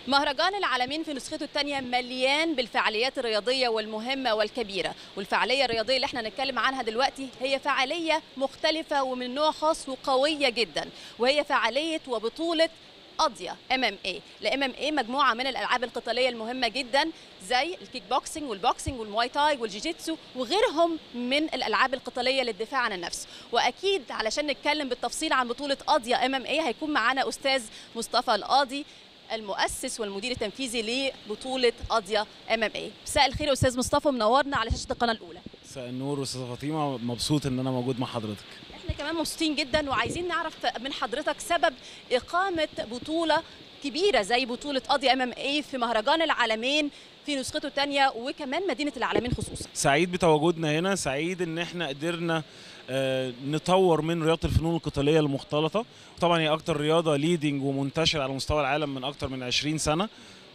مهرجان العالمين في نسخته الثانية مليان بالفعاليات الرياضية والمهمة والكبيرة والفعالية الرياضية اللي احنا نتكلم عنها دلوقتي هي فعالية مختلفة ومن نوع خاص وقوية جدا وهي فعالية وبطولة قاضية ام ام اي الام ام اي مجموعة من الالعاب القتالية المهمة جدا زي الكيك بوكسنج والبوكسنج والمواي تاي والجيجيتسو وغيرهم من الالعاب القتالية للدفاع عن النفس واكيد علشان نتكلم بالتفصيل عن بطولة قاضية ام ام اي هيكون معانا استاذ مصطفى القاضي المؤسس والمدير التنفيذي لبطولة قاضية ام ام اي مساء الخير يا استاذ مصطفى منورنا على شاشة القناة الأولى مساء النور استاذه فاطمه مبسوط ان انا موجود مع حضرتك احنا كمان مبسوطين جدا وعايزين نعرف من حضرتك سبب إقامة بطولة كبيرة زي بطولة قاضي ام ام اي في مهرجان العالمين في نسخته الثانية وكمان مدينة العالمين خصوصا سعيد بتواجدنا هنا سعيد ان احنا قدرنا آه، نطور من رياضه الفنون القتاليه المختلطه طبعا هي اكتر رياضه ليدنج ومنتشره على مستوى العالم من اكتر من 20 سنه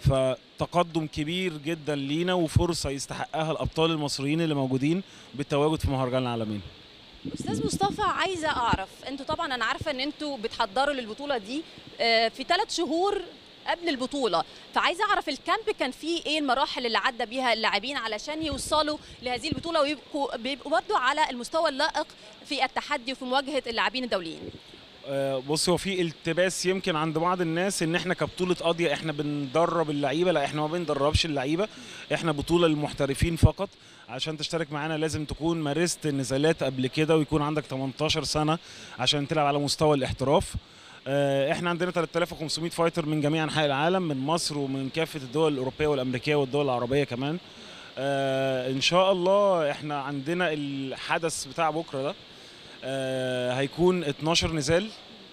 فتقدم كبير جدا لينا وفرصه يستحقها الابطال المصريين اللي موجودين بالتواجد في مهرجان العالمين استاذ مصطفى عايزه اعرف انتوا طبعا انا عارفه ان انتوا بتحضروا للبطوله دي آه، في ثلاث شهور قبل البطوله فعايزه اعرف الكامب كان فيه ايه المراحل اللي عدى بيها اللاعبين علشان يوصلوا لهذه البطوله ويبقوا بيبقوا برضه على المستوى اللائق في التحدي وفي مواجهه اللاعبين الدوليين آه، بص هو في التباس يمكن عند بعض الناس ان احنا كبطوله قاضيه احنا بندرب اللعيبه لا احنا ما بندربش اللعيبه احنا بطوله للمحترفين فقط عشان تشترك معانا لازم تكون مارست النزالات قبل كده ويكون عندك 18 سنه عشان تلعب على مستوى الاحتراف آه، احنا عندنا 3500 فايتر من جميع انحاء العالم من مصر ومن كافه الدول الاوروبيه والامريكيه والدول العربيه كمان آه، ان شاء الله احنا عندنا الحدث بتاع بكره ده آه، هيكون 12 نزال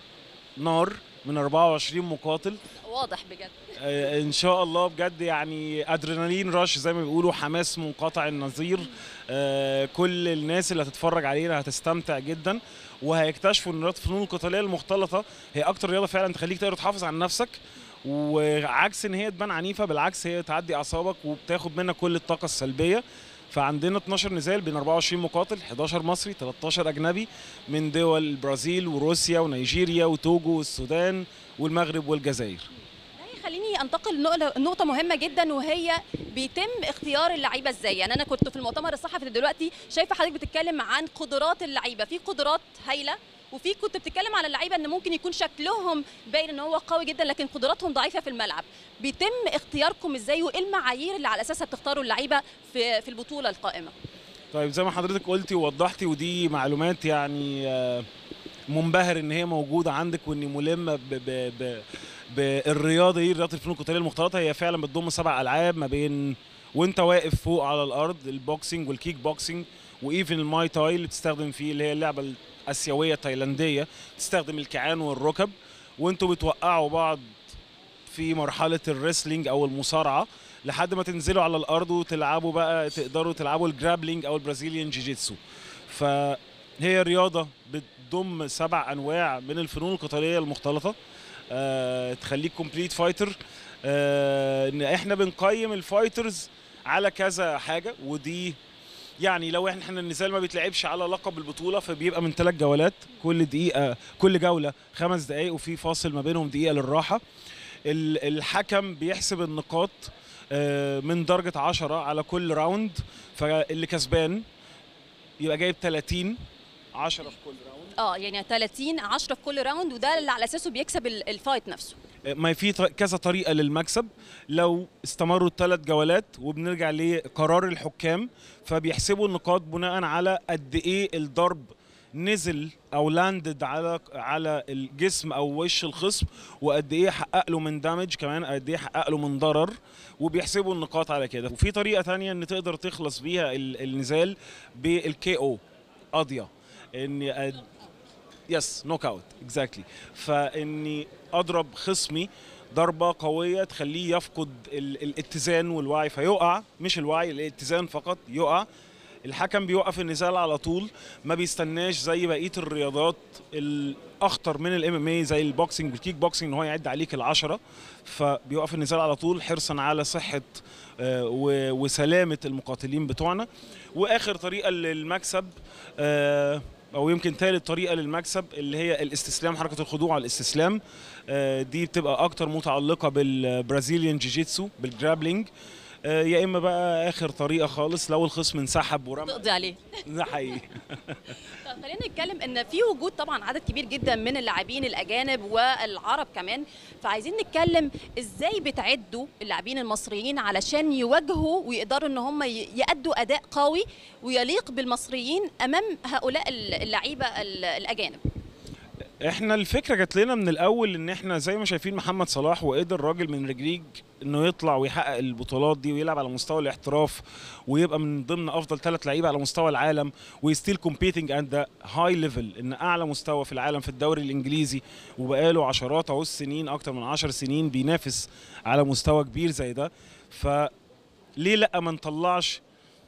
نار من 24 مقاتل واضح بجد آه، ان شاء الله بجد يعني ادرينالين رش زي ما بيقولوا حماس منقطع النظير آه، كل الناس اللي هتتفرج علينا هتستمتع جدا وهيكتشفوا ان رياضه الفنون القتاليه المختلطه هي اكتر رياضه فعلا تخليك تقدر تحافظ على نفسك وعكس ان هي تبان عنيفه بالعكس هي تعدي اعصابك وبتاخد منك كل الطاقه السلبيه فعندنا 12 نزال بين 24 مقاتل 11 مصري 13 اجنبي من دول البرازيل وروسيا ونيجيريا وتوجو والسودان والمغرب والجزائر ده يخليني انتقل لنقطة- نقطة مهمة جدا وهي بيتم اختيار اللعيبة ازاي؟ يعني انا كنت في المؤتمر الصحفي دلوقتي شايفة حضرتك بتتكلم عن قدرات اللعيبة، في قدرات هايلة وفي كنت بتتكلم على اللعيبة ان ممكن يكون شكلهم باين ان هو قوي جدا لكن قدراتهم ضعيفة في الملعب. بيتم اختياركم ازاي وايه المعايير اللي على اساسها بتختاروا اللعيبة في في البطولة القائمة؟ طيب زي ما حضرتك قلتي ووضحتي ودي معلومات يعني آه، منبهر ان هي موجوده عندك واني ملمه ب ب ب بالرياضه دي رياضه الفنون القتاليه المختلطه هي فعلا بتضم سبع العاب ما بين وانت واقف فوق على الارض البوكسنج والكيك بوكسنج وايفن الماي تاي اللي بتستخدم فيه اللي هي اللعبه الاسيويه التايلانديه تستخدم الكعان والركب وانتوا بتوقعوا بعض في مرحله الريسلينج او المصارعه لحد ما تنزلوا على الارض وتلعبوا بقى تقدروا تلعبوا الجرابلينج او البرازيليان جيجيتسو فهي رياضه بتضم سبع انواع من الفنون القتاليه المختلطه أه تخليك كومبليت فايتر أه ان احنا بنقيم الفايترز على كذا حاجه ودي يعني لو احنا احنا النزال ما بيتلعبش على لقب البطوله فبيبقى من ثلاث جولات كل دقيقه كل جوله خمس دقائق وفي فاصل ما بينهم دقيقه للراحه ال- الحكم بيحسب النقاط آه، من درجة 10 على كل راوند فاللي كسبان يبقى جايب 30 10 في كل راوند اه يعني 30 10 في كل راوند وده اللي على اساسه بيكسب ال- الفايت نفسه. آه، ما في ط- كذا طريقة للمكسب لو استمروا الثلاث جولات وبنرجع لقرار الحكام فبيحسبوا النقاط بناء على قد ايه الضرب نزل او لاندد على على الجسم او وش الخصم وقد ايه حقق له من دامج كمان قد ايه حقق له من ضرر وبيحسبوا النقاط على كده وفي طريقه تانية ان تقدر تخلص بيها ال- النزال بالكي او قاضيه ان يس نوك اوت اكزاكتلي فاني اضرب خصمي ضربه قويه تخليه يفقد ال- الاتزان والوعي فيقع مش الوعي الاتزان فقط يقع الحكم بيوقف النزال على طول ما بيستناش زي بقيه الرياضات الاخطر من الام ام اي زي البوكسنج والكيك بوكسنج ان هو يعد عليك العشرة فبيوقف النزال على طول حرصا على صحه آه، و- وسلامه المقاتلين بتوعنا واخر طريقه للمكسب آه، او يمكن ثالث طريقه للمكسب اللي هي الاستسلام حركه الخضوع على الاستسلام آه، دي بتبقى اكتر متعلقه بالبرازيليان جيجيتسو بالجرابلينج آه، يا اما بقى اخر طريقه خالص لو الخصم انسحب ورمى تقضي عليه ده حقيقي طب خلينا نتكلم ان في وجود طبعا عدد كبير جدا من اللاعبين الاجانب والعرب كمان فعايزين نتكلم ازاي بتعدوا اللاعبين المصريين علشان يواجهوا ويقدروا ان هم ي- يأدوا اداء قوي ويليق بالمصريين امام هؤلاء اللعيبه ال- الاجانب احنا الفكره جات لنا من الاول ان احنا زي ما شايفين محمد صلاح وقدر راجل من رجليج انه يطلع ويحقق البطولات دي ويلعب على مستوى الاحتراف ويبقى من ضمن افضل ثلاث لعيبه على مستوى العالم ويستيل كومبيتنج اند ذا هاي ليفل ان اعلى مستوى في العالم في الدوري الانجليزي وبقاله عشرات اهو السنين اكتر من عشر سنين بينافس على مستوى كبير زي ده فليه لا ما نطلعش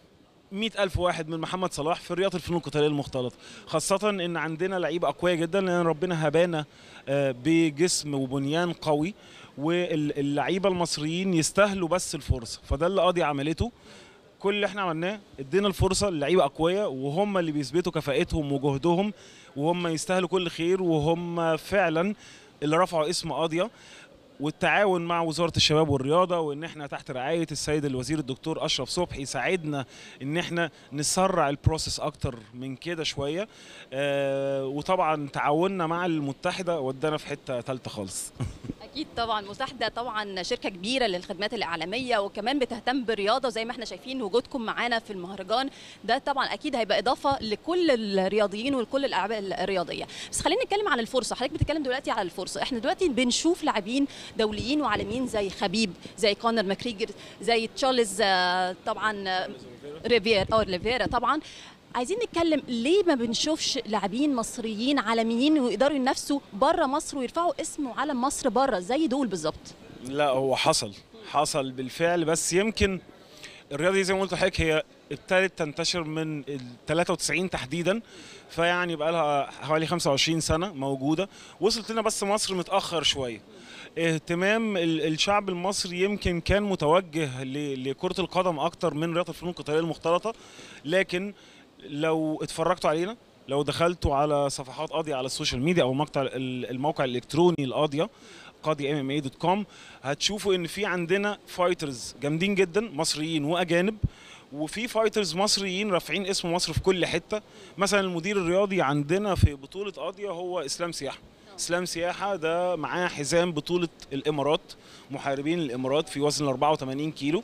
مئة ألف واحد من محمد صلاح في رياضة الفنون القتالية المختلطة خاصة إن عندنا لعيبة أقوياء جدا لأن ربنا هبانا آه، بجسم وبنيان قوي واللعيبة المصريين يستاهلوا بس الفرصة فده اللي قاضي عملته كل اللي احنا عملناه ادينا الفرصة للعيبة أقوياء وهم اللي بيثبتوا كفاءتهم وجهدهم وهم يستاهلوا كل خير وهم فعلا اللي رفعوا اسم قاضية والتعاون مع وزاره الشباب والرياضه وان احنا تحت رعايه السيد الوزير الدكتور اشرف صبحي ساعدنا ان احنا نسرع البروسيس اكتر من كده شويه آه وطبعا تعاوننا مع المتحده ودانا في حته ثالثه خالص اكيد طبعا مساعده طبعا شركه كبيره للخدمات الاعلاميه وكمان بتهتم بالرياضه زي ما احنا شايفين وجودكم معانا في المهرجان ده طبعا اكيد هيبقى اضافه لكل الرياضيين ولكل الاعمال الرياضيه بس خلينا نتكلم عن الفرصه حضرتك بتتكلم دلوقتي على الفرصه احنا دلوقتي بنشوف لاعبين دوليين وعالميين زي خبيب زي كونر ماكريجر زي تشارلز آه، طبعا آه، ريفير او ريفيرا طبعا عايزين نتكلم ليه ما بنشوفش لاعبين مصريين عالميين ويقدروا ينافسوا بره مصر ويرفعوا اسم وعلم مصر بره زي دول بالظبط لا هو حصل حصل بالفعل بس يمكن الرياضه دي زي ما قلت لحضرتك هي ابتدت تنتشر من ال 93 تحديدا فيعني بقى لها حوالي 25 سنه موجوده وصلت لنا بس مصر متاخر شويه اهتمام ال- الشعب المصري يمكن كان متوجه ل- لكره القدم اكتر من رياضه الفنون القتاليه المختلطه لكن لو اتفرجتوا علينا لو دخلتوا على صفحات قاضية على السوشيال ميديا او مقطع ال- الموقع الالكتروني القاضية قاضي ام ام اي دوت كوم هتشوفوا ان في عندنا فايترز جامدين جدا مصريين واجانب وفي فايترز مصريين رافعين اسم مصر في كل حته مثلا المدير الرياضي عندنا في بطوله قاضيه هو اسلام سياحه اسلام سياحه ده معاه حزام بطوله الامارات محاربين الامارات في وزن ال 84 كيلو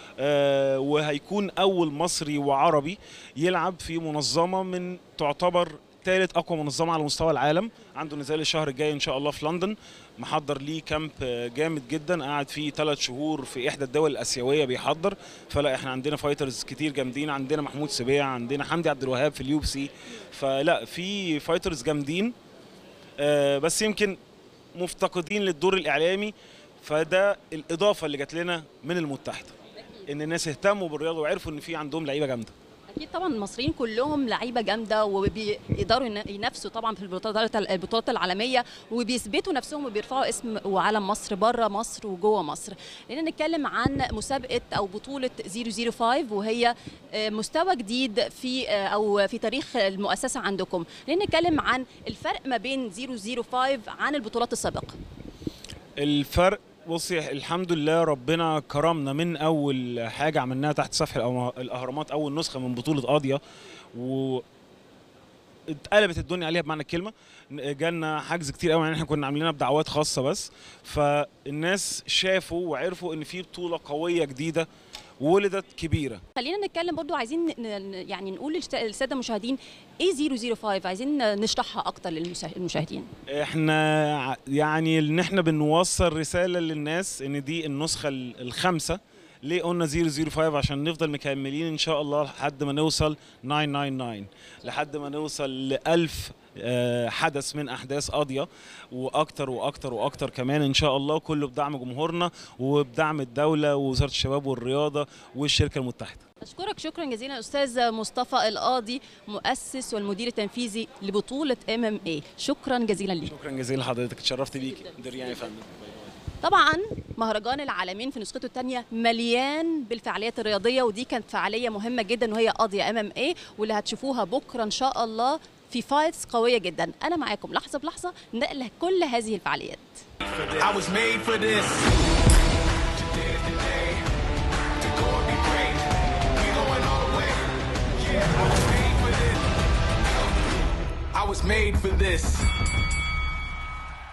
آه وهيكون اول مصري وعربي يلعب في منظمه من تعتبر ثالث اقوى منظمه على مستوى العالم عنده نزال الشهر الجاي ان شاء الله في لندن محضر ليه كامب آه، جامد جدا قاعد فيه ثلاث شهور في احدى الدول الاسيويه بيحضر فلا احنا عندنا فايترز كتير جامدين عندنا محمود سبيع عندنا حمدي عبد الوهاب في اليو سي فلا في فايترز جامدين آه، بس يمكن مفتقدين للدور الاعلامي فده الاضافه اللي جات لنا من المتحده ان الناس اهتموا بالرياضه وعرفوا ان في عندهم لعيبه جامده اكيد طبعا المصريين كلهم لعيبه جامده وبيقدروا ين- ينافسوا طبعا في البطولات البطولات العالميه وبيثبتوا نفسهم وبيرفعوا اسم وعلم مصر بره مصر وجوه مصر لان نتكلم عن مسابقه او بطوله 005 وهي آه، مستوى جديد في آه، او في تاريخ المؤسسه عندكم لان نتكلم عن الفرق ما بين 005 عن البطولات السابقه الفرق بصي الحمد لله ربنا كرمنا من اول حاجه عملناها تحت سفح الأه- الاهرامات اول نسخه من بطوله قاضيه و اتقلبت الدنيا عليها بمعنى الكلمه جالنا حجز كتير قوي يعني احنا كنا عاملينها بدعوات خاصه بس فالناس شافوا وعرفوا ان في بطوله قويه جديده ولدت كبيره خلينا نتكلم برضو عايزين ن- ن- يعني نقول للس- للساده المشاهدين ايه 005 عايزين نشرحها اكتر للمشاهدين احنا ع- يعني ان احنا بنوصل رساله للناس ان دي النسخه ال- الخامسه ليه قلنا 005 عشان نفضل مكملين ان شاء الله لحد ما نوصل 999 لحد ما نوصل ل 1000 آه، حدث من احداث قاضيه واكتر واكتر واكتر كمان ان شاء الله كله بدعم جمهورنا وبدعم الدوله ووزاره الشباب والرياضه والشركه المتحده أشكرك شكرا جزيلا أستاذ مصطفى القاضي مؤسس والمدير التنفيذي لبطولة ام ام اي شكرا جزيلا ليك شكرا جزيلا لحضرتك اتشرفت بيك دريان يا فندم طبعا مهرجان العالمين في نسخته الثانيه مليان بالفعاليات الرياضيه ودي كانت فعاليه مهمه جدا وهي قاضيه ام ام اي واللي هتشوفوها بكره ان شاء الله في فايتس قويه جدا انا معاكم لحظه بلحظه نقل كل هذه الفعاليات I was made for this. Today's the day to go and be great. We going all the way. Yeah, I was made for this. I was made for this.